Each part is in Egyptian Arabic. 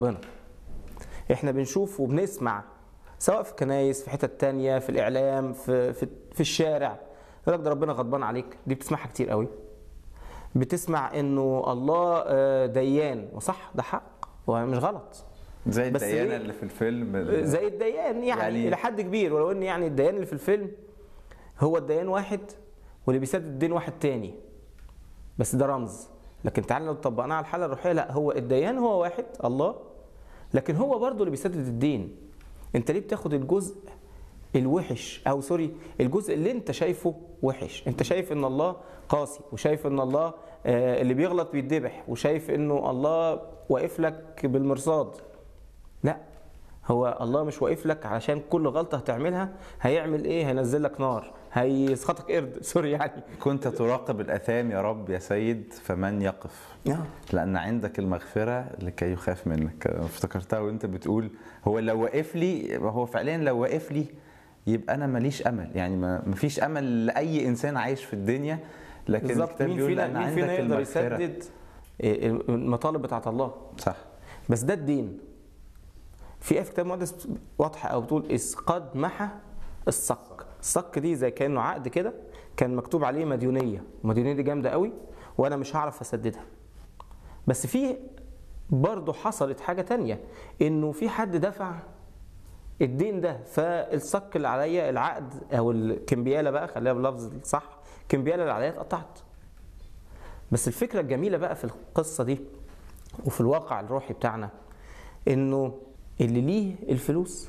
ربنا احنا بنشوف وبنسمع سواء في كنايس في حتت تانية في الاعلام في في, في الشارع يقول لك ده ربنا غضبان عليك دي بتسمعها كتير قوي بتسمع انه الله آه، ديان وصح ده حق ومش غلط زي بس الديانه إيه؟ اللي في الفيلم ال- زي الديان يعني, يعني- يعني الى حد كبير ولو ان يعني الديان اللي في الفيلم هو الديان واحد واللي بيسدد الدين واحد تاني بس ده رمز لكن تعالى لو طبقناه على الحاله الروحيه لا هو الديان هو واحد الله لكن هو برضه اللي بيسدد الدين انت ليه بتاخد الجزء الوحش او سوري الجزء اللي انت شايفه وحش انت شايف ان الله قاسي وشايف ان الله آه، اللي بيغلط بيتذبح وشايف انه الله واقف لك بالمرصاد لا هو الله مش واقف لك علشان كل غلطه هتعملها هيعمل ايه هينزل لك نار هيسخطك قرد سوري يعني كنت تراقب الاثام يا رب يا سيد فمن يقف لان عندك المغفره لكي يخاف منك افتكرتها وانت بتقول هو لو واقف لي هو فعليا لو واقف لي يبقى انا ماليش امل يعني ما مفيش امل لاي انسان عايش في الدنيا لكن بالظبط الكتاب مين بيقول فينا ان مين عندك فينا يقدر المغفره يسدد إيه، المطالب بتاعت الله صح بس ده الدين في آية في الكتاب المقدس واضحة أو بتقول إذ قد محى الصك الصك دي زي كأنه عقد كده كان مكتوب عليه مديونية المديونية دي جامدة قوي وأنا مش هعرف أسددها بس في برضه حصلت حاجة تانية إنه في حد دفع الدين ده فالصك اللي عليا العقد أو الكمبيالة بقى خليها باللفظ الصح الكمبيالة اللي عليا اتقطعت بس الفكرة الجميلة بقى في القصة دي وفي الواقع الروحي بتاعنا انه اللي ليه الفلوس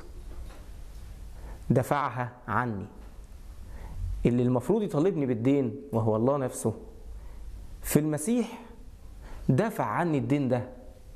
دفعها عني اللي المفروض يطالبني بالدين وهو الله نفسه في المسيح دفع عني الدين ده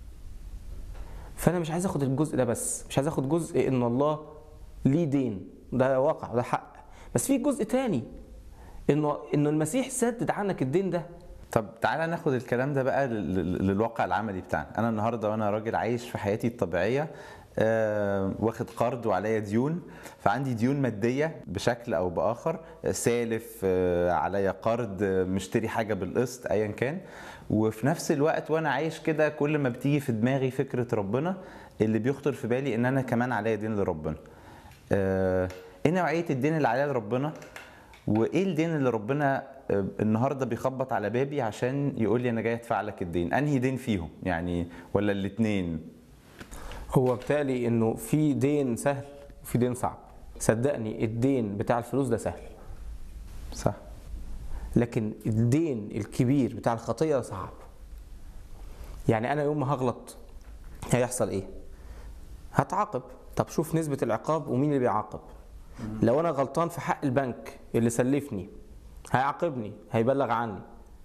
فانا مش عايز اخد الجزء ده بس مش عايز اخد جزء ان الله ليه دين ده واقع ده حق بس في جزء تاني انه انه المسيح سدد عنك الدين ده طب تعالى ناخد الكلام ده بقى لل- لل- للواقع العملي بتاعنا انا النهارده وانا راجل عايش في حياتي الطبيعيه آه، واخد قرض وعليا ديون فعندي ديون ماديه بشكل او باخر آه، سالف آه، عليا قرض آه، مشتري حاجه بالقسط ايا كان وفي نفس الوقت وانا عايش كده كل ما بتيجي في دماغي فكره ربنا اللي بيخطر في بالي ان انا كمان عليا دين لربنا آه، ايه نوعيه الدين اللي عليا لربنا وايه الدين اللي ربنا آه، النهارده بيخبط على بابي عشان يقول لي انا جاي ادفع لك الدين انهي دين فيهم يعني ولا الاثنين هو بالتالي انه في دين سهل وفي دين صعب صدقني الدين بتاع الفلوس ده سهل صح لكن الدين الكبير بتاع الخطيه صعب يعني انا يوم ما هغلط هيحصل ايه هتعاقب طب شوف نسبه العقاب ومين اللي بيعاقب لو انا غلطان في حق البنك اللي سلفني هيعاقبني هيبلغ عني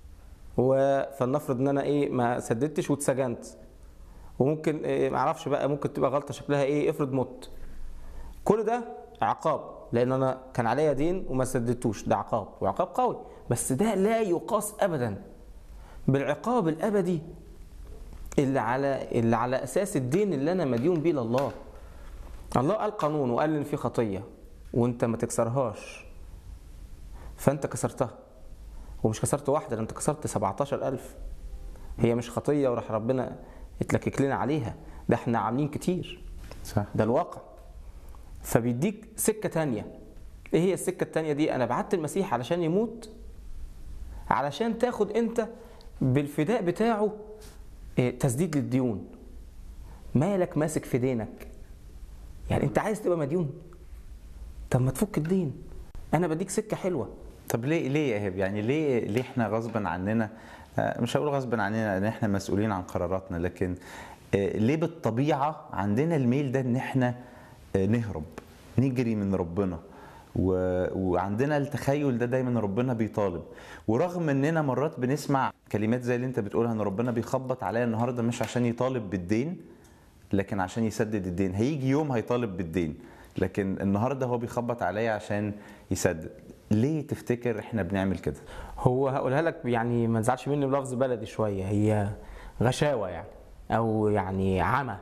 و- فلنفرض ان انا ايه ما سددتش واتسجنت وممكن إيه معرفش بقى ممكن تبقى غلطه شكلها ايه افرض مت كل ده عقاب لان انا كان عليا دين وما سددتوش ده عقاب وعقاب قوي بس ده لا يقاس ابدا بالعقاب الابدي اللي على اللي على اساس الدين اللي انا مديون بيه لله الله قال قانون وقال ان في خطيه وانت ما تكسرهاش فانت كسرتها ومش كسرت واحده ده انت كسرت 17000 هي مش خطيه وراح ربنا اتلكك لنا عليها ده احنا عاملين كتير صح ده الواقع فبيديك سكة تانية ايه هي السكة التانية دي انا بعت المسيح علشان يموت علشان تاخد انت بالفداء بتاعه إيه، تسديد للديون مالك ماسك في دينك يعني انت عايز تبقى مديون طب ما تفك الدين انا بديك سكة حلوة طب ليه ليه يا ايهاب يعني ليه ليه احنا غصبا عننا آه، مش هقول غصبا عننا ان احنا مسؤولين عن قراراتنا لكن آه، ليه بالطبيعه عندنا الميل ده ان احنا آه، نهرب نجري من ربنا و... وعندنا التخيل ده دايما ربنا بيطالب ورغم اننا مرات بنسمع كلمات زي اللي انت بتقولها ان ربنا بيخبط عليا النهارده مش عشان يطالب بالدين لكن عشان يسدد الدين هيجي يوم هيطالب بالدين لكن النهارده هو بيخبط عليا عشان يسدد ليه تفتكر احنا بنعمل كده هو هقولها لك يعني ما تزعلش مني بلفظ بلدي شويه هي غشاوه يعني او يعني عمى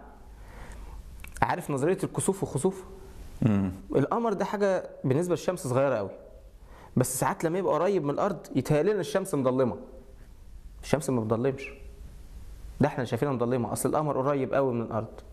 عارف نظريه الكسوف والخسوف القمر ده حاجه بالنسبه للشمس صغيره قوي بس ساعات لما يبقى قريب من الارض يتهيأ لنا الشمس مضلمه الشمس ما بتضلمش ده احنا شايفينها مضلمه اصل القمر قريب قوي من الارض